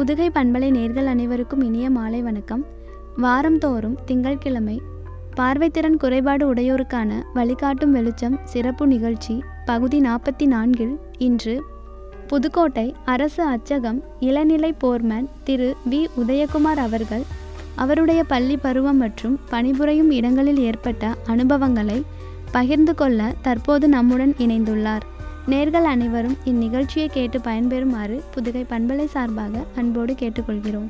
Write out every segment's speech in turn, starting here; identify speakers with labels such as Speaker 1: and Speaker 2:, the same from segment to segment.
Speaker 1: புதுகை பண்பலை நேர்கள் அனைவருக்கும் இனிய மாலை வணக்கம் வாரந்தோறும் திங்கட்கிழமை பார்வைத்திறன் குறைபாடு உடையோருக்கான வழிகாட்டும் வெளிச்சம் சிறப்பு நிகழ்ச்சி பகுதி நாற்பத்தி நான்கில் இன்று புதுக்கோட்டை அரசு அச்சகம் இளநிலை போர்மேன் திரு வி உதயகுமார் அவர்கள் அவருடைய பள்ளி பருவம் மற்றும் பணிபுரியும் இடங்களில் ஏற்பட்ட அனுபவங்களை பகிர்ந்து கொள்ள தற்போது நம்முடன் இணைந்துள்ளார் நேர்கள் அனைவரும் இந்நிகழ்ச்சியை கேட்டு பயன்பெறுமாறு புதுகை பண்பலை சார்பாக அன்போடு கேட்டுக்கொள்கிறோம்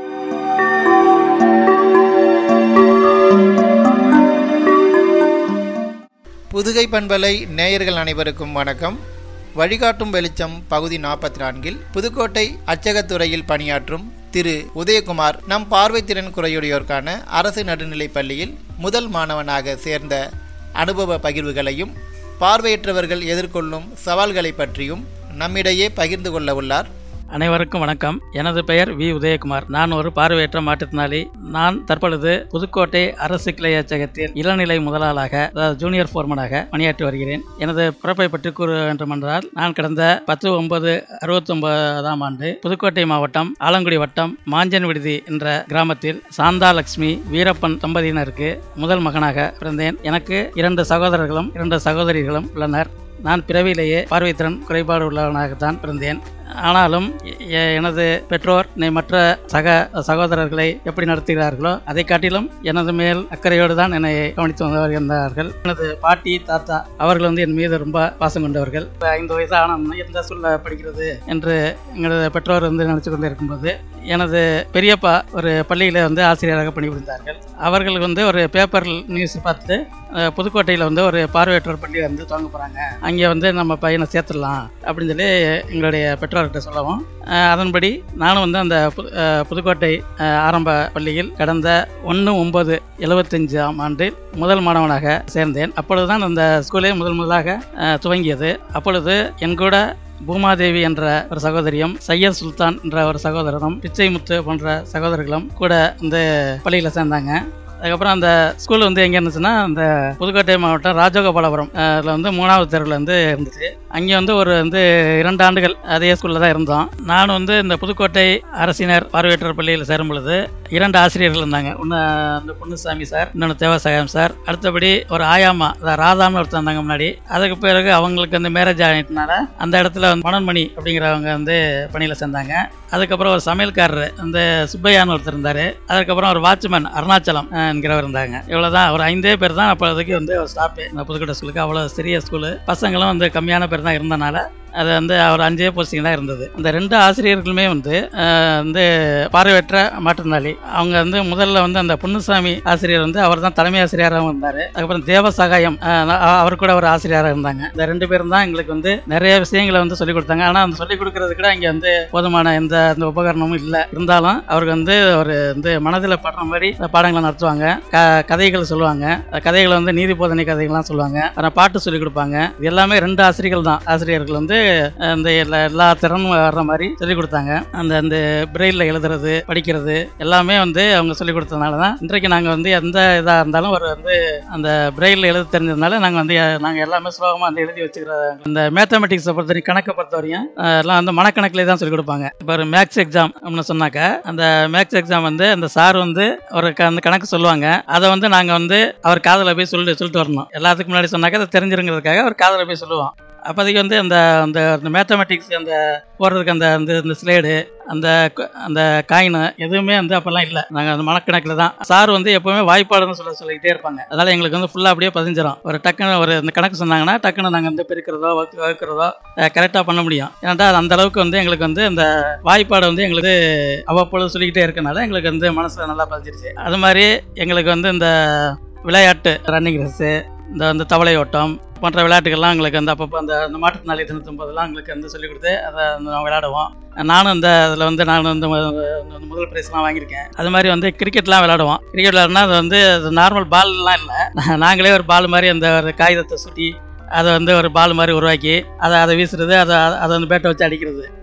Speaker 2: புதுகை பண்பலை நேயர்கள் அனைவருக்கும் வணக்கம் வழிகாட்டும் வெளிச்சம் பகுதி நாற்பத்தி நான்கில் புதுக்கோட்டை அச்சகத்துறையில் பணியாற்றும் திரு உதயகுமார் நம் பார்வைத்திறன் குறையுடையோருக்கான அரசு நடுநிலைப் பள்ளியில் முதல் மாணவனாக சேர்ந்த அனுபவ பகிர்வுகளையும் பார்வையற்றவர்கள் எதிர்கொள்ளும் சவால்களை பற்றியும் நம்மிடையே பகிர்ந்து கொள்ள உள்ளார்
Speaker 3: அனைவருக்கும் வணக்கம் எனது பெயர் வி உதயகுமார் நான் ஒரு பார்வையற்ற மாற்றுத்திறனாளி நான் தற்பொழுது புதுக்கோட்டை அரசு கிளை அச்சகத்தில் இளநிலை முதலாளாக அதாவது ஜூனியர் ஃபோர்மனாக பணியாற்றி வருகிறேன் எனது பிறப்பை பற்றி கூற வேண்டுமென்றால் நான் கடந்த பத்து ஒன்பது அறுபத்தி ஒன்பதாம் ஆண்டு புதுக்கோட்டை மாவட்டம் ஆலங்குடி வட்டம் மாஞ்சன் விடுதி என்ற கிராமத்தில் சாந்தா லட்சுமி வீரப்பன் தம்பதியினருக்கு முதல் மகனாக பிறந்தேன் எனக்கு இரண்டு சகோதரர்களும் இரண்டு சகோதரிகளும் உள்ளனர் நான் பிறவியிலேயே பார்வைத்திறன் குறைபாடு உள்ளவனாகத்தான் பிறந்தேன் ஆனாலும் எ- எனது பெற்றோர் என்னை மற்ற சக சகோதரர்களை எப்படி நடத்துகிறார்களோ அதை காட்டிலும் எனது மேல் அக்கறையோடு தான் என்னை கவனித்து வந்து வருகின்றார்கள் எனது பாட்டி தாத்தா அவர்கள் வந்து என் மீது ரொம்ப பாசம் கொண்டவர்கள் இப்ப ஐந்து வயசு ஆனால் எந்த சூழ்நிலை படிக்கிறது என்று எங்களது பெற்றோர் வந்து நினைச்சு கொண்டு இருக்கும்போது எனது பெரியப்பா ஒரு பள்ளியில் வந்து ஆசிரியராக பணிபுரிந்தார்கள் அவர்கள் வந்து ஒரு பேப்பர் நியூஸ் பார்த்து அஹ், புதுக்கோட்டையில் வந்து ஒரு பார்வையற்றோர் பள்ளி வந்து தொடங்க போகிறாங்க அங்கே வந்து நம்ம பையனை சேர்த்துடலாம் அப்படின்னு சொல்லி எங்களுடைய பெற்றோர்கிட்ட சொல்லவும் அஹ், அதன்படி நானும் வந்து அந்த புது அஹ், புதுக்கோட்டை அஹ், ஆரம்ப பள்ளியில் கடந்த ஒன்று ஒம்பது எழுபத்தஞ்சாம் ஆண்டு முதல் மாணவனாக சேர்ந்தேன் அப்பொழுதுதான் அந்த ஸ்கூலே முதல் முதலாக அஹ், துவங்கியது அப்பொழுது என் கூட பூமாதேவி என்ற ஒரு சகோதரியும் சையத் சுல்தான் என்ற ஒரு சகோதரரும் பிச்சைமுத்து போன்ற சகோதரர்களும் கூட இந்த பள்ளியில் சேர்ந்தாங்க அதுக்கப்புறம் அந்த ஸ்கூல் வந்து எங்கே இருந்துச்சுன்னா அந்த புதுக்கோட்டை மாவட்டம் ராஜகோபாலபுரம் அதில் வந்து மூணாவது தெருவில் வந்து இருந்துச்சு அங்கே வந்து ஒரு வந்து இரண்டு ஆண்டுகள் அதே ஸ்கூலில் தான் இருந்தோம் நான் வந்து இந்த புதுக்கோட்டை அரசினர் பார்வையற்றோர் பள்ளியில் சேரும் பொழுது இரண்டு ஆசிரியர்கள் இருந்தாங்க ஒன்று அந்த பொன்னுசாமி சார் இன்னொன்று தேவசகாயம் சார் அடுத்தபடி ஒரு ஆயாமா அதாவது ராதான்னு ஒருத்தர் இருந்தாங்க முன்னாடி அதுக்கு பிறகு அவங்களுக்கு வந்து மேரேஜ் ஆகிட்டனால அந்த இடத்துல வந்து மனன்மணி அப்படிங்கிறவங்க வந்து பணியில் சேர்ந்தாங்க அதுக்கப்புறம் ஒரு சமையல்காரர் அந்த சுப்பையான்னு ஒருத்தர் இருந்தார் அதுக்கப்புறம் ஒரு வாட்ச்மேன் அருணாச்சலம் அஹ், என்கிறவர் இருந்தாங்க இவ்வளோதான் ஒரு ஐந்தே பேர் தான் அப்போதைக்கு வந்து ஒரு ஸ்டாஃபு இந்த புதுக்கோட்டை ஸ்கூலுக்கு அவ்வளோ சிறிய ஸ்கூலு பசங்களும் வந்து கம்மியான பேர் தான் இருந்தனால அது வந்து அவர் அஞ்சே போஸ்டிங் தான் இருந்தது அந்த ரெண்டு ஆசிரியர்களுமே வந்து அஹ், வந்து பார்வையற்ற மாற்றுத்திறனாளி அவங்க வந்து முதல்ல வந்து அந்த பொன்னுசாமி ஆசிரியர் வந்து அவர் தான் தலைமை ஆசிரியராகவும் இருந்தார் அதுக்கப்புறம் தேவசகாயம் அஹ், அ- அவர் கூட ஒரு ஆசிரியராக இருந்தாங்க இந்த ரெண்டு பேரும் தான் எங்களுக்கு வந்து நிறைய விஷயங்களை வந்து சொல்லிக் கொடுத்தாங்க ஆனால் அந்த சொல்லிக் கொடுக்கறது கூட இங்கே வந்து போதுமான எந்த அந்த உபகரணமும் இல்லை இருந்தாலும் அவருக்கு வந்து ஒரு வந்து மனதில் படுற மாதிரி இந்த பாடங்களை நடத்துவாங்க க கதைகள் சொல்லுவாங்க அந்த கதைகளை வந்து நீதி போதனை கதைகள்லாம் சொல்லுவாங்க அப்புறம் பாட்டு சொல்லிக் கொடுப்பாங்க இது எல்லாமே ரெண்டு ஆசிரியர்கள் தான் ஆசிரியர்கள் வந்து அஹ், இந்த எல்லா எல்லா திறனும் வர்ற மாதிரி சொல்லிக் கொடுத்தாங்க அந்த அந்த பிரெயிலில் எழுதுறது படிக்கிறது எல்லாமே வந்து அவங்க சொல்லிக் கொடுத்ததுனால தான் இன்றைக்கு நாங்கள் வந்து எந்த இதாக இருந்தாலும் ஒரு வந்து அந்த பிரெயிலில் எழுத தெரிஞ்சதுனால நாங்கள் வந்து நாங்கள் எல்லாமே சுலபமாக வந்து எழுதி வச்சுக்கிற இந்த மேத்தமெட்டிக்ஸை பொறுத்த வரைக்கும் கணக்கை பொறுத்த வரையும் அஹ், எல்லாம் வந்து மனக்கணக்கிலே தான் சொல்லிக் கொடுப்பாங்க இப்போ ஒரு மேக்ஸ் எக்ஸாம் அப்படின்னு சொன்னாக்க அந்த மேக்ஸ் எக்ஸாம் வந்து அந்த சார் வந்து ஒரு க- அந்த கணக்கு சொல்லுவாங்க அதை வந்து நாங்கள் வந்து அவர் காதில் போய் சொல்லி சொல்லிட்டு வரணும் எல்லாத்துக்கும் முன்னாடி சொன்னாக்க அதை தெரிஞ்சிருங்கிறதுக்காக அவர் காதில் போய் சொல்லுவோம் அப்போதைக்கு வந்து அந்த அந்த அந்த மேத்தமெட்டிக்ஸ் அந்த போடுறதுக்கு அந்த அந்த இந்த ஸ்லேடு அந்த க- அந்த காயின் எதுவுமே வந்து அப்போல்லாம் இல்லை நாங்கள் அந்த மனக்கணக்கில் தான் சார் வந்து எப்போவுமே வாய்ப்பாடுன்னு சொல்ல சொல்லிக்கிட்டே இருப்பாங்க அதனால் எங்களுக்கு வந்து ஃபுல்லாக அப்படியே பதிஞ்சிடும் ஒரு டக்குன்னு ஒரு இந்த கணக்கு சொன்னாங்கன்னா டக்குன்னு நாங்கள் வந்து பெருக்கிறதோ வகு வகுக்கிறதோ கரெக்டாக பண்ண முடியும் ஏன்னாட்டா அது அந்த அளவுக்கு வந்து எங்களுக்கு வந்து அந்த வாய்ப்பாடு வந்து எங்களுக்கு அவ்வப்பொழுது சொல்லிக்கிட்டே இருக்கனால எங்களுக்கு வந்து மனசில் நல்லா பதிஞ்சிருச்சு அது மாதிரி எங்களுக்கு வந்து இந்த விளையாட்டு ரன்னிங் ரேஸு இந்த வந்து தவளை ஓட்டம் போன்ற விளையாட்டுகள்லாம் எங்களுக்கு வந்து அப்பப்போ அந்த அந்த மாற்றுத்திறனாளி தினத்தும் போதெல்லாம் எங்களுக்கு வந்து சொல்லிக் கொடுத்து அதை வந்து நாங்கள் விளையாடுவோம் நானும் இந்த அதில் வந்து நான் வந்து மு- மு- முதல் ப்ரைஸ்லாம் வாங்கியிருக்கேன் அது மாதிரி வந்து கிரிக்கெட்லாம் விளையாடுவோம் கிரிக்கெட் விளையாடுனா அது வந்து அது நார்மல் பால்லாம் இல்லை நாங்களே ஒரு பால் மாதிரி அந்த ஒரு காகிதத்தை சுட்டி அதை வந்து ஒரு பால் மாதிரி உருவாக்கி அதை அதை வீசுறது அதை அதை வந்து பேட்டை வச்சு அடிக்கிறது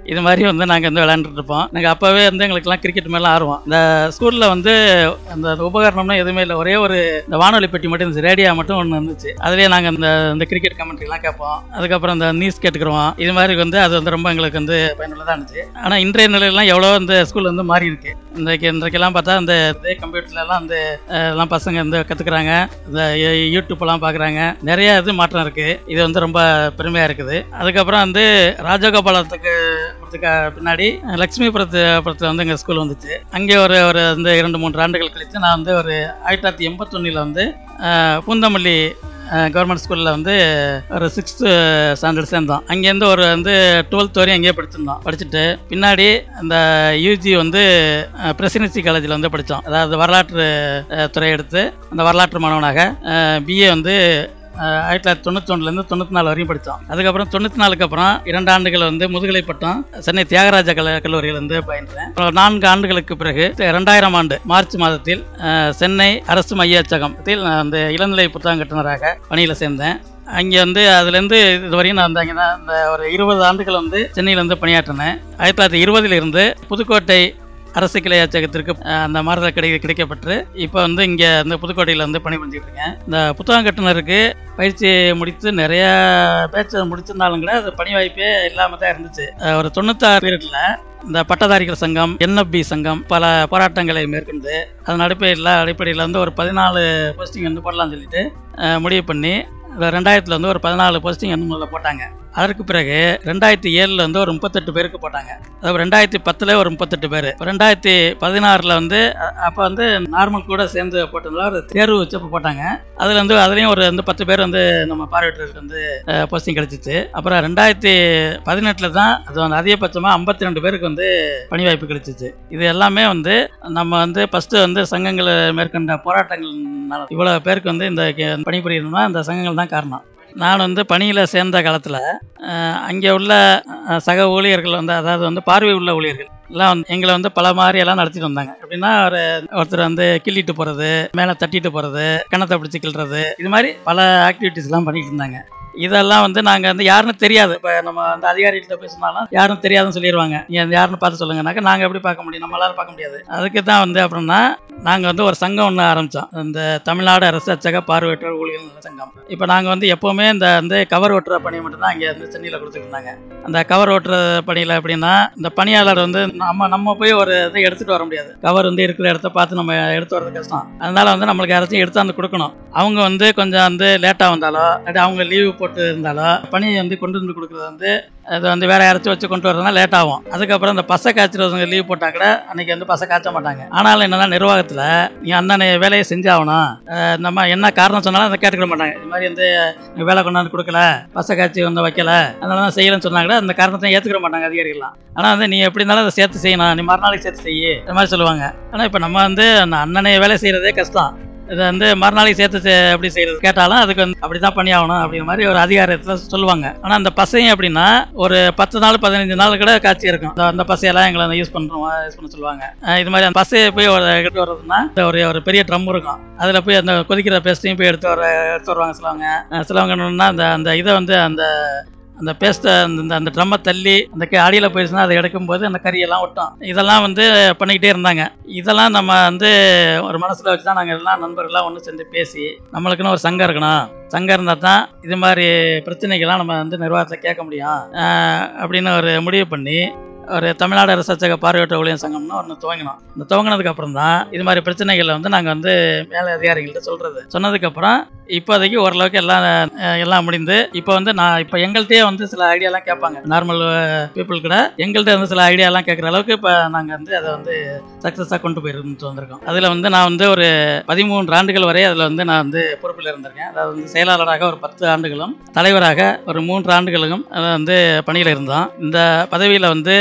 Speaker 3: இது மாதிரி வந்து நாங்கள் வந்து விளையாண்டுட்டு இருப்போம் நாங்கள் அப்போவே வந்து எங்களுக்குலாம் கிரிக்கெட் மேலே ஆர்வம் இந்த ஸ்கூலில் வந்து அந்த உபகரணம்னா எதுவுமே இல்லை ஒரே ஒரு இந்த வானொலி பெட்டி மட்டும் இருந்துச்சு ரேடியோ மட்டும் ஒன்று இருந்துச்சு அதுலேயே நாங்கள் இந்த இந்த கிரிக்கெட் கமெண்ட்ரிலாம் கேட்போம் அதுக்கப்புறம் இந்த நியூஸ் கேட்டுக்கிறோம் இது மாதிரி வந்து அது வந்து ரொம்ப எங்களுக்கு வந்து பயனுள்ளதாக இருந்துச்சு ஆனால் இன்றைய நிலையெல்லாம் எவ்வளோ இந்த ஸ்கூல் வந்து மாறி இருக்கு இன்றைக்கு இன்றைக்கெல்லாம் பார்த்தா இந்த கம்ப்யூட்டர்லாம் வந்து அஹ், எல்லாம் பசங்க வந்து கற்றுக்குறாங்க இந்த யூ- யூடியூப்லாம் பார்க்குறாங்க நிறைய இது மாற்றம் இருக்குது இது வந்து ரொம்ப பெருமையாக இருக்குது அதுக்கப்புறம் வந்து ராஜகோபாலத்துக்கு புறத்துக்கு பின்னாடி லக்ஷ்மிபுரத்து புறத்தில் வந்து எங்கள் ஸ்கூல் வந்துச்சு அங்கே ஒரு ஒரு வந்து இரண்டு மூன்று ஆண்டுகள் கழித்து நான் வந்து ஒரு ஆயிரத்தி தொள்ளாயிரத்தி எண்பத்தொன்னில் வந்து அஹ், பூந்தமல்லி கவர்மெண்ட் ஸ்கூலில் வந்து ஒரு சிக்ஸ்த்து ஸ்டாண்டர்ட் சேர்ந்தோம் அங்கேருந்து ஒரு வந்து டுவெல்த் வரையும் அங்கேயே படிச்சிருந்தோம் படிச்சுட்டு பின்னாடி அந்த யூஜி வந்து பிரசிடென்சி காலேஜில் வந்து படித்தோம் அதாவது வரலாற்று அஹ், துறை எடுத்து அந்த வரலாற்று மாணவனாக பிஏ வந்து அஹ், ஆயிரத்தி தொள்ளாயிரத்தி தொண்ணூத்தொன்னுலேருந்து தொண்ணூற்றி நாலு வரையும் படித்தோம் அதுக்கப்புறம் தொண்ணூற்றி நாலுக்கு அப்புறம் இரண்டு ஆண்டுகள் வந்து முதுகலை பட்டம் சென்னை தியாகராஜ கல கல்லூரியில் வந்து பயின்றேன் அப்புறம் நான்கு ஆண்டுகளுக்கு பிறகு ரெண்டாயிரம் ஆண்டு மார்ச் மாதத்தில் அஹ், சென்னை அரசு மையச்சகத்தில் நான் வந்து இளநிலை புத்தகம் கட்டுநராக பணியில் சேர்ந்தேன் அங்கே வந்து அதுலேருந்து இதுவரையும் நான் வந்து அங்கே தான் இந்த ஒரு இருபது ஆண்டுகள் வந்து சென்னையில் வந்து பணியாற்றினேன் ஆயிரத்தி தொள்ளாயிரத்தி இருபதில் இருந்து புதுக்கோட்டை அரசு கிளை அச்சகத்திற்கு அஹ், அந்த மாறுதல் கிடை கிடைக்கப்பட்டு இப்போ வந்து இங்கே இந்த புதுக்கோட்டையில் வந்து பணிபுரிஞ்சுட்டு இருக்கேன் இந்த புத்தகம் கட்டுனருக்கு பயிற்சி முடித்து நிறைய பேச்சு முடிச்சிருந்தாலும் கூட அது பணி வாய்ப்பே இல்லாமல் தான் இருந்துச்சு அஹ், ஒரு தொண்ணூத்தாறு பீரியடில் இந்த பட்டதாரிகள் சங்கம் என்எஃப்பி சங்கம் பல போராட்டங்களை மேற்கொண்டு அதன் அடிப்படையில் அடிப்படையில் வந்து ஒரு பதினாலு போஸ்டிங் வந்து போடலாம்னு சொல்லிட்டு அஹ், முடிவு பண்ணி ரெண்டாயிரத்தில் வந்து ஒரு பதினாலு போஸ்டிங் வந்து முதல்ல போட்டாங்க அதற்கு பிறகு ரெண்டாயிரத்தி ஏழில் வந்து ஒரு முப்பத்தெட்டு பேருக்கு போட்டாங்க அதாவது ரெண்டாயிரத்தி பத்தில் ஒரு முப்பத்தெட்டு பேர் ரெண்டாயிரத்தி பதினாறில் வந்து அ- அப்போ வந்து நார்மல் கூட சேர்ந்து போட்டதுல ஒரு தேர்வு வச்சு அப்போ போட்டாங்க அதில் வந்து அதுலேயும் ஒரு வந்து பத்து பேர் வந்து நம்ம பார்வையற்றருக்கு வந்து போஸ்டிங் கிடச்சிச்சு அப்புறம் ரெண்டாயிரத்தி பதினெட்டில் தான் அது வந்து அதிகபட்சமாக ஐம்பத்தி ரெண்டு பேருக்கு வந்து பணி வாய்ப்பு கிடைச்சிச்சு இது எல்லாமே வந்து நம்ம வந்து ஃபஸ்ட்டு வந்து சங்கங்களை மேற்கொண்ட போராட்டங்கள்னால இவ்வளோ பேருக்கு வந்து இந்த கே- பணிபுரியணும்னா இந்த சங்கங்கள் தான் காரணம் நான் வந்து பணியில் சேர்ந்த காலத்தில் அங்கே உள்ள அஹ், சக ஊழியர்கள் வந்து அதாவது வந்து பார்வை உள்ள ஊழியர்கள் எல்லாம் வந்து எங்களை வந்து பல மாதிரி எல்லாம் நடத்திட்டு வந்தாங்க எப்படின்னா ஒரு ஒருத்தர் வந்து கிள்ளிட்டு போகிறது மேலே தட்டிட்டு போகிறது கிணத்தை பிடிச்சி கிள்றது இது மாதிரி பல ஆக்டிவிட்டீஸ்லாம் பண்ணிட்டு இருந்தாங்க இதெல்லாம் வந்து நாங்கள் வந்து யாருன்னு தெரியாது இப்போ நம்ம அந்த அதிகாரிகிட்ட போய் சொன்னாலும் யாரும் தெரியாதுன்னு சொல்லிடுவாங்க நீங்கள் யாருன்னு பார்த்து சொல்லுங்கனாக்கா நாங்கள் எப்படி பார்க்க முடியும் நம்மளால பார்க்க முடியாது அதுக்கு தான் வந்து அப்படின்னா நாங்கள் வந்து ஒரு சங்கம் ஒன்று ஆரம்பித்தோம் இந்த தமிழ்நாடு அரசு அச்சக பார்வையற்றோர் ஊழியர் நல சங்கம் இப்போ நாங்கள் வந்து எப்போவுமே இந்த வந்து கவர் ஓட்டுற பணி மட்டும்தான் இங்கே வந்து சென்னையில் கொடுத்துட்டு இருந்தாங்க அந்த கவர் ஓட்டுற பணியில் எப்படின்னா இந்த பணியாளர் வந்து நம்ம நம்ம போய் ஒரு இதை எடுத்துகிட்டு வர முடியாது கவர் வந்து இருக்கிற இடத்த பார்த்து நம்ம எடுத்து வரது கஷ்டம் அதனால வந்து நம்மளுக்கு யாராச்சும் எடுத்தாந்து கொடுக்கணும் அவங்க வந்து கொஞ்சம் வந்து லேட்டாக வந்தாலோ இல்லாட்டி அவங்க லீவு போட்டு இருந்தாலோ பணியை வந்து கொண்டு வந்து கொடுக்குறது வந்து அது வந்து வேற யாராச்சும் வச்சு கொண்டு வரதுனா லேட் ஆகும் அதுக்கப்புறம் இந்த பசை காய்ச்சறவங்க லீவ் போட்டா கூட அன்னைக்கு வந்து பசை காய்ச்ச மாட்டாங்க ஆனாலும் என்னன்னா நிர்வாகத்தில் நீ அண்ணனை வேலையை செஞ்சாகணும் அஹ் நம்ம என்ன காரணம் சொன்னாலும் அதை கேட்டுக்கிட மாட்டாங்க இது மாதிரி வந்து நீ வேலை கொண்டாந்து கொடுக்கல பசை காய்ச்சி வந்து வைக்கல அதனால தான் செய்யலன்னு சொன்னா கூட அந்த காரணத்தை ஏற்றுக்கிற மாட்டாங்க அதிகாரிகள்லாம் ஆனால் வந்து நீ எப்படி இருந்தாலும் அதை சேர்த்து செய்யணும் நீ மறுநாளைக்கு சேர்த்து செய்யு இந்த மாதிரி சொல்லுவாங்க ஆனால் இப்போ நம்ம வந்து அந்த அண்ணனை வேலை செய்கிறதே கஷ்டம் இதை வந்து மறுநாளைக்கு சேர்த்து செ- எப்படி செய்யறது கேட்டாலும் அதுக்கு வந்து அப்படி தான் பண்ணி ஆகணும் அப்படிங்கிற மாதிரி ஒரு அதிகாரத்தில் சொல்லுவாங்க ஆனால் அந்த பசையும் எப்படின்னா ஒரு பத்து நாள் பதினஞ்சு நாள் கூட காட்சி இருக்கும் அந்த- அந்த பசையெல்லாம் எங்களை யூஸ் பண்ணுறோம் யூஸ் பண்ண சொல்லுவாங்க அஹ் இது மாதிரி அந்த பசையை போய் ஒரு எடுத்து வர்றதுன்னா இந்த ஒரு ஒரு பெரிய ட்ரம் இருக்கும் அதில் போய் அந்த கொதிக்கிற பேஸ்ட்டையும் போய் எடுத்து வர எடுத்து வருவாங்க சிலவங்க அஹ் சிலவங்க என்னன்னா அந்த அந்த இதை வந்து அந்த அந்த பேஸ்ட்டை அந்த அந்த ட்ரம்மை தள்ளி அந்த அடியில் போயிடுச்சுன்னா அதை எடுக்கும்போது அந்த கறியெல்லாம் ஒட்டும் இதெல்லாம் வந்து பண்ணிக்கிட்டே இருந்தாங்க இதெல்லாம் நம்ம வந்து ஒரு மனசில் வச்சு தான் நாங்கள் எல்லாம் நண்பர்கள்லாம் ஒன்று சேர்ந்து பேசி நம்மளுக்குன்னு ஒரு சங்கம் இருக்கணும் சங்கம் இருந்தால் தான் இது மாதிரி பிரச்சனைகள்லாம் நம்ம வந்து நிர்வாகத்தில் கேட்க முடியும் ஆஹ் அப்படின்னு ஒரு முடிவு பண்ணி ஒரு தமிழ்நாடு அரசு அச்சக பார்வையற்ற ஊழியர் சங்கம்னு ஒன்று துவங்கினோம் இந்த துவங்கினதுக்கு அப்புறம் தான் இது மாதிரி பிரச்சனைகளை வந்து நாங்கள் வந்து மேலே அதிகாரிகள்கிட்ட சொல்கிறது சொன்னதுக்கப்புறம் இப்போதைக்கு ஓரளவுக்கு எல்லாம் அஹ், எல்லாம் முடிந்து இப்போ வந்து நான் இப்போ எங்கள்கிட்டயே வந்து சில ஐடியாலாம் கேட்பாங்க நார்மல் பீப்புள் கூட எங்கள்கிட்ட வந்து சில ஐடியாலாம் கேட்குற அளவுக்கு இப்போ நாங்கள் வந்து அதை வந்து சக்ஸஸாக கொண்டு போயிருந்து வந்திருக்கோம் அதில் வந்து நான் வந்து ஒரு பதிமூன்று ஆண்டுகள் வரை அதில் வந்து நான் வந்து பொறுப்பில் இருந்திருக்கேன் அதாவது வந்து செயலாளராக ஒரு பத்து ஆண்டுகளும் தலைவராக ஒரு மூன்று ஆண்டுகளும் அதை வந்து பணியில் இருந்தோம் இந்த பதவியில் வந்து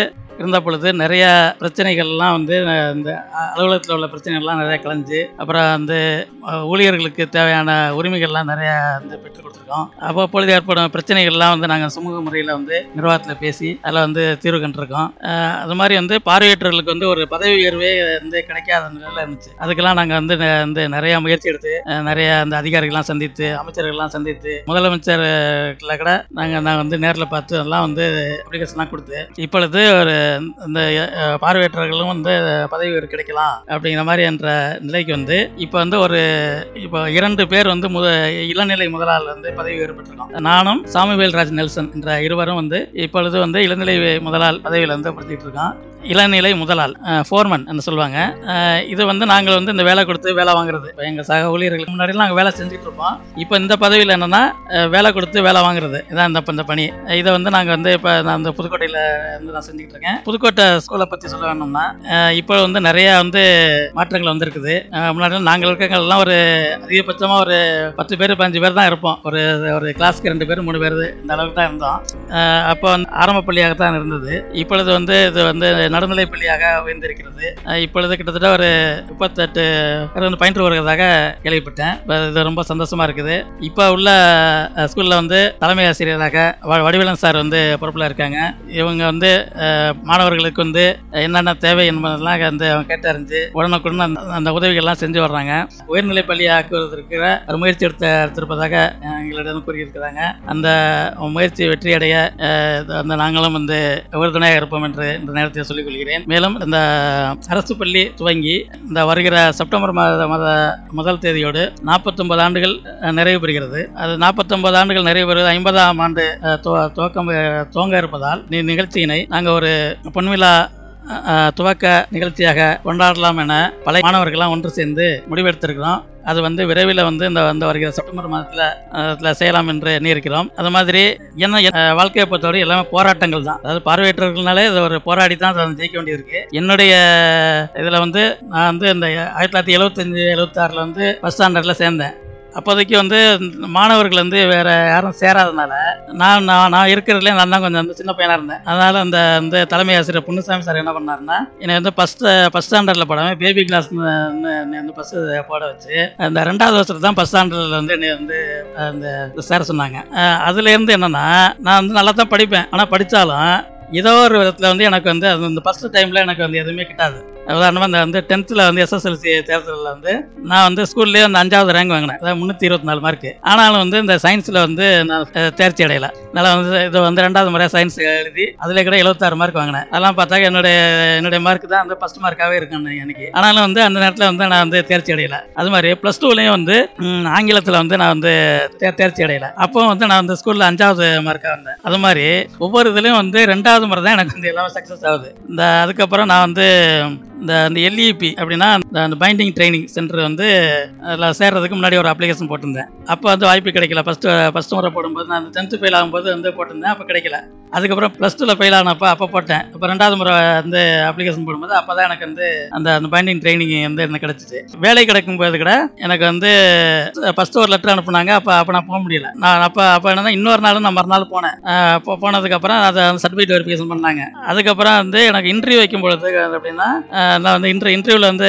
Speaker 3: இருந்த பொழுது நிறைய பிரச்சனைகள்லாம் வந்து அஹ், இந்த அலுவலகத்தில் உள்ள பிரச்சனைகள்லாம் நிறைய கலைஞ்சு அப்புறம் வந்து அஹ், ஊழியர்களுக்கு தேவையான உரிமைகள்லாம் நிறைய வந்து பெற்றுக் கொடுத்துருக்கோம் அவ்வப்பொழுது ஏற்படும் பிரச்சனைகள்லாம் வந்து நாங்கள் சுமூக முறையில் வந்து நிர்வாகத்தில் பேசி அதில் வந்து தீர்வு கண்டிருக்கோம் அஹ், அது மாதிரி வந்து பார்வையற்றவர்களுக்கு வந்து ஒரு பதவி உயர்வே வந்து கிடைக்காத நிலையில் இருந்துச்சு அதுக்கெல்லாம் நாங்கள் வந்து ந- வந்து நிறைய முயற்சி எடுத்து அஹ், நிறைய அந்த அதிகாரிகள்லாம் சந்தித்து அமைச்சர்கள்லாம் சந்தித்து முதலமைச்சர்களை கூட நாங்கள் நாங்கள் வந்து நேரில் பார்த்து எல்லாம் வந்து அப்ளிகேஷன்லாம் கொடுத்து இப்பொழுது ஒரு இந்த அஹ், பார்வையற்றவர்களும் வந்து பதவி உயர்வு கிடைக்கலாம் அப்படிங்கிற மாதிரி என்ற நிலைக்கு வந்து இப்போ வந்து ஒரு இப்போ இரண்டு பேர் வந்து முத இளநிலை முதலாளர் வந்து பதவி உயர்வு பெற்றிருக்கோம் நானும் சாமுவேல் ராஜ் நெல்சன் என்ற இருவரும் வந்து இப்பொழுது வந்து இளநிலை முதலாள் பதவியில் வந்து படிச்சுட்டு இருக்கோம் இளநிலை முதலாள் ஃபோர்மன் என்று சொல்லுவாங்க அஹ், இது வந்து நாங்கள் வந்து இந்த வேலை கொடுத்து வேலை வாங்குறது இப்போ எங்கள் சக ஊழியர்களுக்கு முன்னாடிலாம் நாங்கள் வேலை செஞ்சுட்டு இருப்போம் இப்போ இந்த பதவியில் என்னென்னா வேலை கொடுத்து வேலை வாங்குறது இதான் இந்த இந்த பணி இதை வந்து நாங்கள் வந்து இப்போ நான் இந்த புதுக்கோட்டையில் வந்து நான் செஞ்சுக்கிட்டு இருக்கேன் புதுக்கோட்டை ஸ்கூலை பற்றி சொல்ல வேணும்னா அஹ், இப்போ வந்து நிறைய வந்து மாற்றங்கள் வந்திருக்குது அஹ், முன்னாடி நாங்கள் இருக்கவங்கெல்லாம் ஒரு அதிகபட்சமாக ஒரு பத்து பேர் பதினஞ்சு பேர் தான் இருப்போம் ஒரு ஒரு கிளாஸ்க்கு ரெண்டு பேர் மூணு பேர் இந்த அளவுக்கு தான் இருந்தோம் அஹ், அப்போ வந்து ஆரம்ப பள்ளியாக தான் இருந்தது இப்பொழுது வந்து இது வந்து நடுநிலை பள்ளியாக உயர்ந்திருக்கிறது அஹ், இப்பொழுது கிட்டத்தட்ட ஒரு முப்பத்தெட்டு பேர் வந்து பயின்று வருவதாக கேள்விப்பட்டேன் இப்ப இது ரொம்ப சந்தோஷமா இருக்குது இப்போ உள்ள அஹ், ஸ்கூல்ல வந்து தலைமை ஆசிரியராக வ- வடிவேலன் சார் வந்து பொறுப்பில் இருக்காங்க இவங்க வந்து அஹ், மாணவர்களுக்கு வந்து என்னென்ன தேவை என்பதெல்லாம் வந்து அவங்க கேட்டறிஞ்சு உடனுக்குடன் அந்த அந்த உதவிகள்லாம் செஞ்சு வர்றாங்க உயர்நிலை பள்ளி ஆக்குவதற்கு ஒரு முயற்சி எடுத்து எடுத்திருப்பதாக அஹ், எங்களிடம் கூறியிருக்கிறாங்க அந்த முயற்சி வெற்றியடைய அஹ், அந்த நாங்களும் வந்து உறுதுணையாக இருப்போம் என்று இந்த நேரத்தில் சொல்லிக் கொள்கிறேன் மேலும் இந்த அரசு பள்ளி துவங்கி இந்த வருகிற செப்டம்பர் மாத மாத முதல் தேதியோடு நாற்பத்தொன்பது ஆண்டுகள் அஹ், நிறைவு பெறுகிறது அது நாற்பத்தொன்பது ஆண்டுகள் நிறைவு பெறுவது ஐம்பதாம் ஆண்டு அஹ், துவ- துவக்கம் அஹ், துவங்க இருப்பதால் இந்த நிகழ்ச்சியினை நாங்கள் ஒரு பொன்விழா அஹ், துவக்க நிகழ்ச்சியாக கொண்டாடலாம் என பல மாணவர்கள்லாம் ஒன்று சேர்ந்து முடிவெடுத்திருக்கிறோம் அது வந்து விரைவில் வந்து இந்த வந்து வருகிற செப்டம்பர் மாதத்தில் செய்யலாம் என்று எண்ணியிருக்கிறோம் அது மாதிரி என்ன என் வாழ்க்கையை பொறுத்தவரை எல்லாமே போராட்டங்கள் தான் அதாவது பார்வையற்றவர்கள்னாலே இது ஒரு போராடி தான் அதை ஜெயிக்க வேண்டியிருக்கு என்னுடைய இதில் வந்து நான் வந்து இந்த ஆயிரத்தி தொள்ளாயிரத்தி எழுபத்தஞ்சு எழுபத்தாறில் வந்து ஃபஸ்ட் ஸ்டாண்டர்டில் சேர்ந்தேன் அப்போதைக்கு வந்து மாணவர்கள் வந்து வேற யாரும் சேராதனால நான் நான் நான் இருக்கிறதுலே நான் தான் கொஞ்சம் வந்து சின்ன பையனாக இருந்தேன் அதனால அந்த அந்த தலைமை ஆசிரியர் புண்ணுசாமி சார் என்ன பண்ணாருன்னா என்னை வந்து ஃபஸ்ட் ஃபஸ்ட் ஸ்டாண்டர்டில் போடாமல் பேபி கிளாஸ் வந்து ஃபஸ்ட்டு போட வச்சு அந்த ரெண்டாவது வருஷத்துல தான் ஃபஸ்ட் ஸ்டாண்டர்டில் வந்து என்னை வந்து அந்த சேர சொன்னாங்க அஹ் அதுலேருந்து என்னன்னா நான் வந்து நல்லா தான் படிப்பேன் ஆனால் படித்தாலும் ஏதோ ஒரு விதத்தில் வந்து எனக்கு வந்து அது இந்த ஃபஸ்ட் டைமில் எனக்கு வந்து எதுவுமே கிட்டாது உதாரணமாக இந்த வந்து டென்த்தில் வந்து எஸ்எஸ்எல்சி தேர்தலில் வந்து நான் வந்து ஸ்கூல்லேயே வந்து அஞ்சாவது ரேங்க் வாங்கினேன் அதாவது முந்நூற்றி இருபத்தி நாலு மார்க்கு ஆனாலும் வந்து இந்த சயின்ஸில் வந்து நான் அஹ், தேர்ச்சி அடையல அதனால் வந்து இது வந்து ரெண்டாவது முறையாக சயின்ஸ் எழுதி அதில் கூட எழுபத்தாறு மார்க் வாங்கினேன் அதெல்லாம் பார்த்தாக்க என்னுடைய என்னுடைய மார்க் தான் வந்து ஃபஸ்ட் மார்க்காகவே இருக்கும் எனக்கு ஆனாலும் வந்து அந்த நேரத்தில் வந்து நான் வந்து தேர்ச்சி அடையல அது மாதிரி ப்ளஸ் டூலையும் வந்து ம், ஆங்கிலத்தில் வந்து நான் வந்து தே- தேர்ச்சி அடையல அப்போ வந்து நான் வந்து ஸ்கூலில் அஞ்சாவது மார்க்காக வந்தேன் அது மாதிரி ஒவ்வொரு இதுலேயும் வந்து ரெண்டாவது முறை தான் எனக்கு வந்து எல்லாமே சக்ஸஸ் ஆகுது இந்த அதுக்கப்புறம் நான் வந்து இந்த அந்த எல்இபி அப்படின்னா அந்த அந்த பைண்டிங் ட்ரைனிங் சென்டர் வந்து அதில் சேர்றதுக்கு முன்னாடி ஒரு அப்ளிகேஷன் போட்டிருந்தேன் அப்போ வந்து வாய்ப்பு கிடைக்கல ஃபஸ்ட்டு ஃபஸ்ட் முறை போடும்போது நான் அந்த டென்த்து ஃபெயில் ஆகும்போது வந்து போட்டிருந்தேன் அப்போ கிடைக்கல அதுக்கப்புறம் ப்ளஸ் டூவில் ஃபெயில் ஆனப்போ அப்போ போட்டேன் இப்போ ரெண்டாவது முறை வந்து அப்ளிகேஷன் போடும்போது அப்போ தான் எனக்கு வந்து அந்த அந்த பைண்டிங் ட்ரைனிங் வந்து எனக்கு கிடச்சிச்சு வேலை கிடைக்கும்போது கூட எனக்கு வந்து ஃபஸ்ட்டு ஒரு லெட்டர் அனுப்புனாங்க அப்போ அப்போ நான் போக முடியல நான் அப்போ அப்போ என்னன்னா இன்னொரு நாளும் நான் மறுநாள் போனேன் அஹ் போ- போனதுக்கப்புறம் அதை சர்டிஃபிகேட் வெரிஃபிகேஷன் பண்ணாங்க அதுக்கப்புறம் வந்து எனக்கு இன்டர்வியூ வைக்கும் பொழுது அப்படின்னா அஹ் நான் வந்து இன்டர் இன்டர்வியூவில் வந்து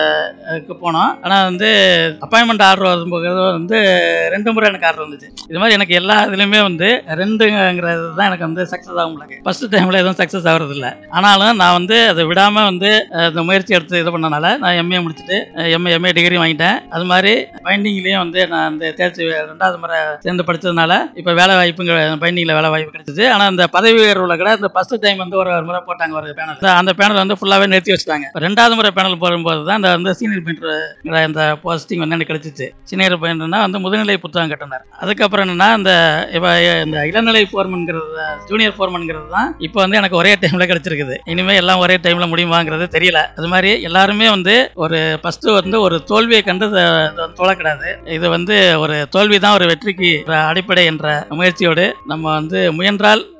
Speaker 3: அஹ் க்கு போனோம் ஆனால் வந்து அப்பாயின்மெண்ட் ஆர்டர் வரும்போது வந்து ரெண்டு முறை எனக்கு ஆர்டர் வந்துச்சு இது மாதிரி எனக்கு எல்லா இதுலையுமே வந்து ரெண்டுங்கிறது தான் எனக்கு வந்து சக்ஸஸ் ஆக முடியல ஃபர்ஸ்ட் டைமில் எதுவும் சக்ஸஸ் ஆகிறது இல்லை ஆனாலும் நான் வந்து அதை விடாமல் வந்து அஹ், இந்த முயற்சி எடுத்து இது பண்ணனால நான் எம்ஏ முடிச்சுட்டு எம்ஏ எம்ஏ டிகிரி வாங்கிட்டேன் அது மாதிரி பைண்டிங்லேயும் வந்து நான் அந்த தேர்ச்சி ரெண்டாவது முறை சேர்ந்து படித்ததுனால இப்போ வேலை வாய்ப்புங்க பைண்டிங்கில் வேலை வாய்ப்பு கிடைச்சிது ஆனால் அந்த பதவி உயர்வில் கூட இந்த ஃபர்ஸ்ட் டைம் வந்து ஒரு முறை போட்டாங்க ஒரு பேனல் அந்த பேனல் வந்து ஃபுல்லாகவே நிறுத்தி வச்சுட்டாங்க இப்ப ரெண்டாவது முறை பேனல் போடும்போது தான் இந்த வந்து சீனியர் பெயிண்டர் இந்த போஸ்டிங் வந்து எனக்கு கிடைச்சிச்சு சீனியர் பெயிண்டர்னா வந்து முதுநிலை புத்தகம் கட்டினார் அதுக்கப்புறம் என்னன்னா இந்த இப்போ இந்த இளநிலை ஃபோர்மன்கிறது ஜூனியர் ஃபோர்மன்கிறது தான் இப்போ வந்து எனக்கு ஒரே டைமில் கிடைச்சிருக்குது இனிமேல் எல்லாம் ஒரே டைமில் முடியுமாங்கிறது தெரியல அது மாதிரி எல்லாருமே வந்து ஒரு ஃபஸ்ட்டு வந்து ஒரு தோல்வியை கண்டு த- த- தொழக்கூடாது இது வந்து ஒரு தோல்வி தான் ஒரு வெற்றிக்கு ஒரு அடிப்படை என்ற முயற்சியோடு நம்ம வந்து முயன்றால்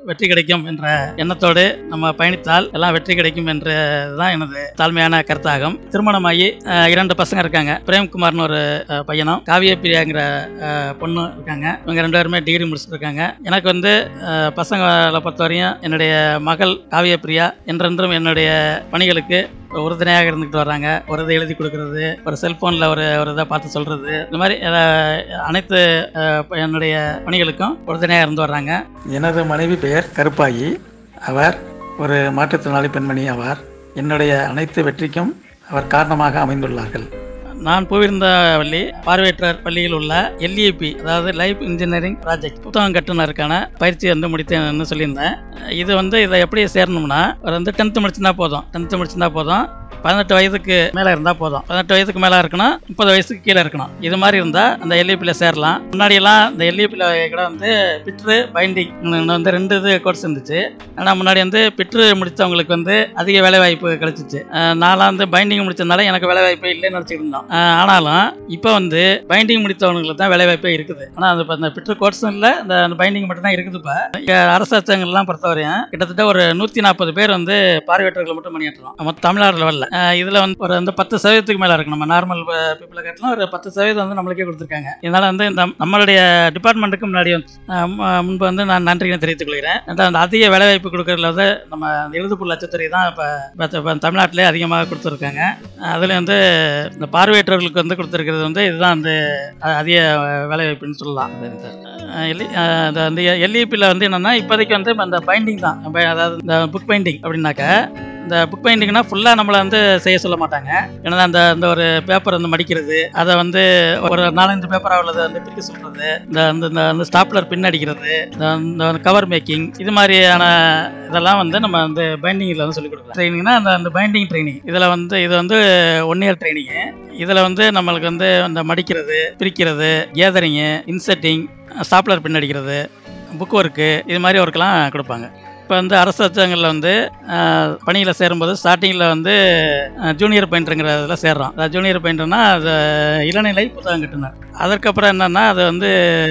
Speaker 3: வெற்றி கிடைக்கும் என்ற எண்ணத்தோடு நம்ம பயணித்தால் எல்லாம் வெற்றி கிடைக்கும் என்றுதான் எனது தாழ்மையான கருத்தாகும் திருமணமாகி அஹ், இரண்டு பசங்க இருக்காங்க பிரேம்குமார்னு ஒரு அஹ், பையனும் காவிய பிரியாங்கிற அஹ், பொண்ணு இருக்காங்க இவங்க ரெண்டு பேருமே டிகிரி முடிச்சிருக்காங்க எனக்கு வந்து அஹ், பசங்களை பொறுத்தவரையும் என்னுடைய மகள் காவிய பிரியா என்றென்றும் என்னுடைய பணிகளுக்கு உறுதுணையாக இருந்துகிட்டு வர்றாங்க ஒரு இதை எழுதி கொடுக்கறது ஒரு செல்போனில் ஒரு ஒரு இதை பார்த்து சொல்றது இந்த மாதிரி அஹ், அனைத்து அஹ், என்னுடைய பணிகளுக்கும் உறுதுணையாக இருந்து வர்றாங்க
Speaker 4: எனது மனைவி பெயர் கருப்பாயி அவர் ஒரு மாற்றுத்திறனாளி பெண்மணி ஆவார் என்னுடைய அனைத்து வெற்றிக்கும் அவர் காரணமாக அமைந்துள்ளார்கள்
Speaker 3: நான் போயிருந்த பள்ளி பார்வையற்றர் பள்ளியில் உள்ள எல்இபி அதாவது லைஃப் இன்ஜினியரிங் ப்ராஜெக்ட் புத்தகம் கட்டுனருக்கான பயிற்சி வந்து முடித்தேன்னு சொல்லியிருந்தேன் இது வந்து இதை எப்படி சேரணும்னா ஒரு வந்து டென்த்து முடிச்சிருந்தா போதும் டென்த்து முடிச்சிருந்தா போதும் பதினெட்டு வயதுக்கு மேலே இருந்தால் போதும் பதினெட்டு வயதுக்கு மேலே இருக்கணும் முப்பது வயசுக்கு கீழே இருக்கணும் இது மாதிரி இருந்தால் அந்த எல்இபியில் சேரலாம் முன்னாடியெல்லாம் இந்த எல்இபியில் கூட வந்து பிட்ரு பைண்டிங் வந்து ரெண்டு இது கோர்ஸ் இருந்துச்சு ஆனால் முன்னாடி வந்து பிட்ரு முடித்தவங்களுக்கு வந்து அதிக வேலைவாய்ப்பு கிடைச்சிச்சு அஹ் நான்லாம் வந்து பைண்டிங் முடிச்சதுனால எனக்கு வேலைவாய்ப்பே இல்லைன்னு நினச்சிட்டு இருந்தோம் அஹ் ஆனாலும் இப்போ வந்து பைண்டிங் முடித்தவங்களுக்கு தான் வேலைவாய்ப்பே இருக்குது ஆனால் அது இப்போ அந்த பிட்ரு கோர்ஸும் இல்லை இந்த பைண்டிங் மட்டும் தான் இருக்குது இப்போ இங்கே அரசு அச்சகங்கள்லாம் பொறுத்தவரையும் கிட்டத்தட்ட ஒரு நூற்றி நாற்பது பேர் வந்து பார்வையற்றவர்கள் மட்டும் பணியாற்றுறோம் மொத்தம் தமிழ்நாடு லெவலில் இதில் வந்து ஒரு வந்து பத்து சதவீதத்துக்கு மேலே இருக்கு நம்ம நார்மல் பீப்புளை காட்டிலும் ஒரு பத்து சதவீதம் வந்து நம்மளுக்கே கொடுத்துருக்காங்க இதனால் வந்து இந்த நம்மளுடைய டிபார்ட்மெண்ட்டுக்கு முன்னாடி வந்து அஹ் மு- முன்பு வந்து நான் நன்றியை தெரிவித்துக் கொள்கிறேன் ரெண்டாவது அந்த அதிக வேலைவாய்ப்பு கொடுக்கறதுல வந்து நம்ம அந்த எழுதுபொருள் அச்சத்துறை தான் இப்போ தமிழ்நாட்டிலே அதிகமாக கொடுத்துருக்காங்க அதில் வந்து இந்த பார்வையற்றவர்களுக்கு வந்து கொடுத்துருக்கிறது வந்து இதுதான் வந்து அ- அதிக வேலைவாய்ப்புன்னு சொல்லலாம் அஹ் எல்இ அஹ் அந்த அந்த எல்இபியில் வந்து என்னென்னா இப்போதைக்கு வந்து அந்த பைண்டிங் தான் ப- அதாவது இந்த புக் பைண்டிங் அப்படின்னாக்க இந்த புக் பைண்டிங்னா ஃபுல்லாக நம்மளை வந்து செய்ய சொல்ல மாட்டாங்க ஏன்னா அந்த அந்த ஒரு பேப்பர் வந்து மடிக்கிறது அதை வந்து ஒரு நாலஞ்சு பேப்பராக உள்ளதை வந்து பிரிக்க சொல்கிறது இந்த அந்த இந்த அந்த ஸ்டாப்லர் பின் அடிக்கிறது இந்த இந்த கவர் மேக்கிங் இது மாதிரியான இதெல்லாம் வந்து நம்ம வந்து பைண்டிங்கில் வந்து சொல்லிக் கொடுக்கலாம் ட்ரைனிங்னா அந்த அந்த பைண்டிங் ட்ரைனிங் இதில் வந்து இது வந்து ஒன் இயர் ட்ரைனிங்கு இதில் வந்து நம்மளுக்கு வந்து அந்த மடிக்கிறது பிரிக்கிறது கேதரிங்கு இன்செட்டிங் ஸ்டாப்லர் பின் அடிக்கிறது புக் ஒர்க்கு இது மாதிரி ஒர்க்கெலாம் கொடுப்பாங்க இப்போ வந்து அரசு அச்சகங்களில் வந்து பணியில் சேரும்போது ஸ்டார்டிங்கில் வந்து ஜூனியர் பெயிண்டருங்கிற இதில் சேர்றோம் அதாவது ஜூனியர் பெயிண்டர்னா அது இளநிலை புத்தகம் கட்டுனர் அதற்கப்புறம் என்னென்னா அது வந்து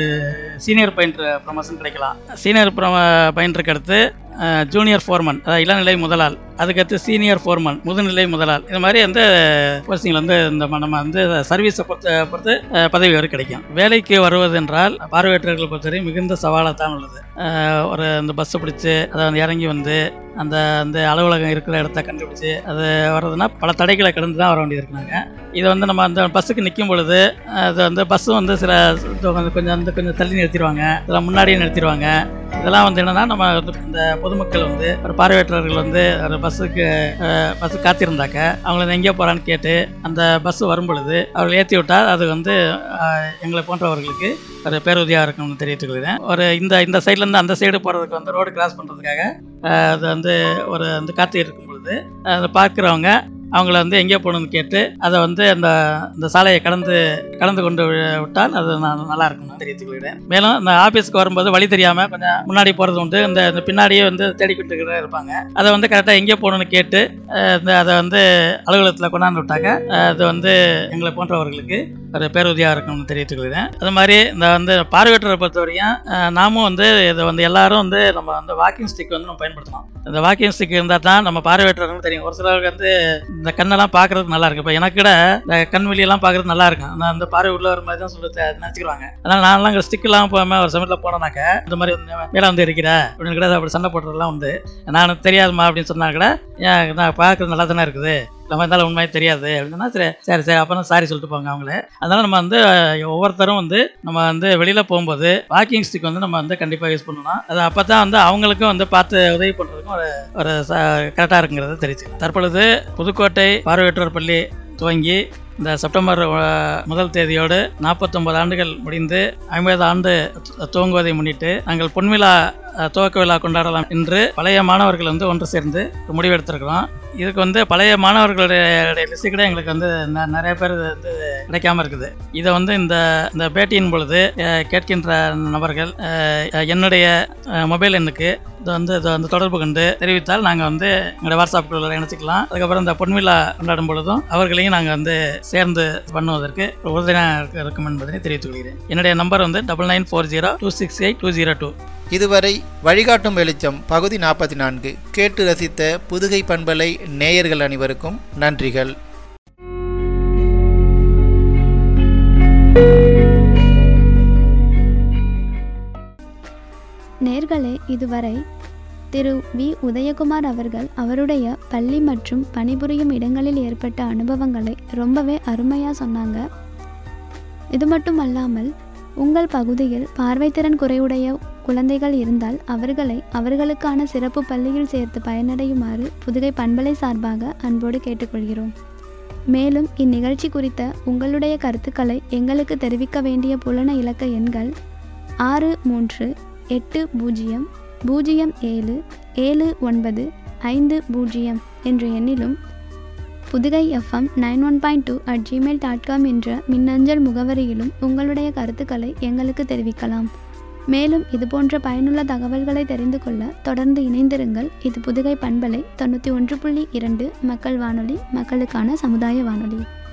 Speaker 3: சீனியர் பெயிண்டர் ப்ரமோஷன் கிடைக்கலாம் சீனியர் பெயிண்டருக்கு அடுத்து ஜூனியர் ஃபோர்மன் அதாவது இளநிலை முதலாள் அதுக்கடுத்து சீனியர் ஃபோர்மன் முதுநிலை முதலாள் இது மாதிரி வந்து போஸ்டிங்கில் வந்து இந்த ம- நம்ம வந்து சர்வீஸை பொறுத்த பொறுத்து அஹ், பதவி வரை கிடைக்கும் வேலைக்கு வருவது என்றால் பார்வையற்றவர்களை பொறுத்தவரை மிகுந்த சவாலாக தான் உள்ளது அஹ், ஒரு அந்த பஸ்ஸை பிடிச்சி அதை வந்து இறங்கி வந்து அந்த அந்த அலுவலகம் இருக்கிற இடத்த கண்டுபிடிச்சு அது வர்றதுன்னா பல தடைகளை கடந்து தான் வர வேண்டியது இருக்குனாங்க இது வந்து நம்ம அந்த பஸ்ஸுக்கு நிற்கும் பொழுது அது வந்து பஸ்ஸும் வந்து சில இது வந்து கொஞ்சம் வந்து கொஞ்சம் தள்ளி நிறுத்திடுவாங்க இதெல்லாம் முன்னாடியே நிறுத்திடுவாங்க இதெல்லாம் வந்து என்னன்னா நம்ம வந்து இந்த பொதுமக்கள் வந்து ஒரு பார்வையற்றவர்கள் வந்து ஒரு பஸ்ஸுக்கு பஸ்ஸு காத்திருந்தாக்க அவங்கள வந்து எங்கே போகிறான்னு கேட்டு அந்த பஸ் வரும் பொழுது அவர்கள் ஏற்றி விட்டால் அது வந்து அஹ், எங்களை போன்றவர்களுக்கு ஒரு பேருதவியாக இருக்கும்னு தெரிவித்துக் கொள்கிறேன் ஒரு இந்த இந்த சைட்லேருந்து அந்த சைடு போகிறதுக்கு வந்து ரோடு கிராஸ் பண்ணுறதுக்காக அது வந்து ஒரு வந்து காத்து இருக்கும் பொழுது அதை பார்க்குறவங்க அவங்கள வந்து எங்கே போகணும்னு கேட்டு அதை வந்து அந்த இந்த சாலையை கடந்து கடந்து கொண்டு வி- விட்டால் அது நான் நல்லா இருக்கும்னு தெரிவித்துக் கொள்கிறேன் மேலும் இந்த ஆஃபீஸ்க்கு வரும்போது வழி தெரியாமல் கொஞ்சம் முன்னாடி போகிறது உண்டு இந்த இந்த பின்னாடியே வந்து தேடிக்கிட்டு இருப்பாங்க அதை வந்து கரெக்டாக எங்கே போகணும்னு கேட்டு அஹ், இந்த அதை வந்து அலுவலகத்தில் கொண்டாந்து விட்டாக்க அஹ், அது வந்து எங்களை போன்றவர்களுக்கு ஒரு பேருதவியாக இருக்கும்னு தெரிவித்துக் கொள்கிறேன் அது மாதிரி இந்த வந்து பார்வையற்றரை பொறுத்தவரையும் அஹ், நாமும் வந்து இதை வந்து எல்லாரும் வந்து நம்ம வந்து வாக்கிங் ஸ்டிக் வந்து நம்ம பயன்படுத்தலாம் இந்த வாக்கிங் ஸ்டிக் இருந்தால் தான் நம்ம பார்வையற்றவர்கள் தெரியும் ஒரு சிலருக்கு வந்து இந்த கண்ணெல்லாம் பார்க்கறதுக்கு நல்லா இருக்கு இப்போ எனக்கு கூட இந்த கண் வெளியெல்லாம் பார்க்கறது நல்லா இருக்கும் நான் அந்த பார்வை உள்ள ஒரு மாதிரி தான் சொல்லி நினச்சிக்கிறாங்க அதனால நான்லாம் இங்கே ஸ்டிக்கெல்லாம் போகாமல் ஒரு சமயத்தில் போனேனாக்க இந்த மாதிரி வந்து மேலே வந்து இருக்கிற அப்படின்னு கூட அப்படி சண்டை போடுறதுலாம் உண்டு நான் எனக்கு தெரியாதுமா அப்படின்னு சொன்னா கூட ஏன் நான் பார்க்கறது நல்லா தானே இருக்குது நம்ம இருந்தாலும் உண்மையே தெரியாது அப்படின்னா சரி சரி சரி அப்போ சாரி சொல்லிட்டு போங்க அவங்களே அதனால நம்ம வந்து அஹ், ஒவ்வொருத்தரும் வந்து நம்ம வந்து வெளியில் போகும்போது வாக்கிங் ஸ்டிக் வந்து நம்ம வந்து கண்டிப்பாக யூஸ் பண்ணணும் அது அப்போ தான் வந்து அவங்களுக்கும் வந்து பார்த்து உதவி பண்ணுறதுக்கும் ஒரு ஒரு கரெக்டாக இருக்குங்கிறத தெரிவிச்சுக்கலாம் தற்பொழுது புதுக்கோட்டை பார்வையற்றோர் பள்ளி துவங்கி இந்த செப்டம்பர் அஹ், முதல் தேதியோடு நாற்பத்தொன்பது ஆண்டுகள் முடிந்து ஐம்பது ஆண்டு து- துவங்குவதை முன்னிட்டு நாங்கள் பொன்விழா அஹ், துவக்க விழா கொண்டாடலாம் என்று பழைய மாணவர்கள் வந்து ஒன்று சேர்ந்து ஒரு முடிவெடுத்திருக்கிறோம் இதுக்கு வந்து பழைய மாணவர்களுடைய லிஸ்ட்டு கூட எங்களுக்கு வந்து ந- நிறைய பேர் இது வந்து கிடைக்காம இருக்குது இதை வந்து இந்த இந்த பேட்டியின் பொழுது அஹ், கேட்கின்ற நபர்கள் அஹ், என்னுடைய அஹ், மொபைல் எண்ணுக்கு இது வந்து இதை வந்து தொடர்பு கொண்டு தெரிவித்தால் நாங்கள் வந்து எங்களுடைய வாட்ஸ்அப் குழுவில் இணைச்சிக்கலாம் அதுக்கப்புறம் இந்த பொன்விழா கொண்டாடும் பொழுதும் அவர்களையும் நாங்கள் வந்து சேர்ந்து பண்ணுவதற்கு உறுதுணையாக இருக்கும் என்பதனை தெரிவித்துக் கொள்கிறேன் என்னுடைய நம்பர் வந்து double nine four zero two six eight two zero two
Speaker 2: இதுவரை வழிகாட்டும் வெளிச்சம் பகுதி நாற்பத்தி நான்கு கேட்டு ரசித்த புதுகை பண்பலை நேயர்கள் அனைவருக்கும் நன்றிகள்
Speaker 1: நேர்களே இதுவரை திரு வி உதயகுமார் அவர்கள் அவருடைய பள்ளி மற்றும் பணிபுரியும் இடங்களில் ஏற்பட்ட அனுபவங்களை ரொம்பவே அருமையாக சொன்னாங்க இது மட்டும் அல்லாமல் உங்கள் பகுதியில் பார்வைத்திறன் குறைவுடைய குழந்தைகள் இருந்தால் அவர்களை அவர்களுக்கான சிறப்பு பள்ளியில் சேர்த்து பயனடையுமாறு புதுகை பண்பலை சார்பாக அன்போடு கேட்டுக்கொள்கிறோம் மேலும் இந்நிகழ்ச்சி குறித்த உங்களுடைய கருத்துக்களை எங்களுக்கு தெரிவிக்க வேண்டிய புலன இலக்க எண்கள் ஆறு மூன்று எட்டு பூஜ்ஜியம் பூஜ்ஜியம் ஏழு ஏழு ஒன்பது ஐந்து பூஜ்ஜியம் என்ற எண்ணிலும் Pudugai F M nine one point two at Gmail dot com என்ற மின்னஞ்சல் முகவரியிலும் உங்களுடைய கருத்துக்களை எங்களுக்கு தெரிவிக்கலாம் மேலும் இதுபோன்ற பயனுள்ள தகவல்களை தெரிந்து கொள்ள தொடர்ந்து இணைந்திருங்கள் இது புதுகை பண்பலை தொண்ணூற்றி ஒன்று புள்ளி இரண்டு மக்கள் வானொலி மக்களுக்கான சமுதாய வானொலி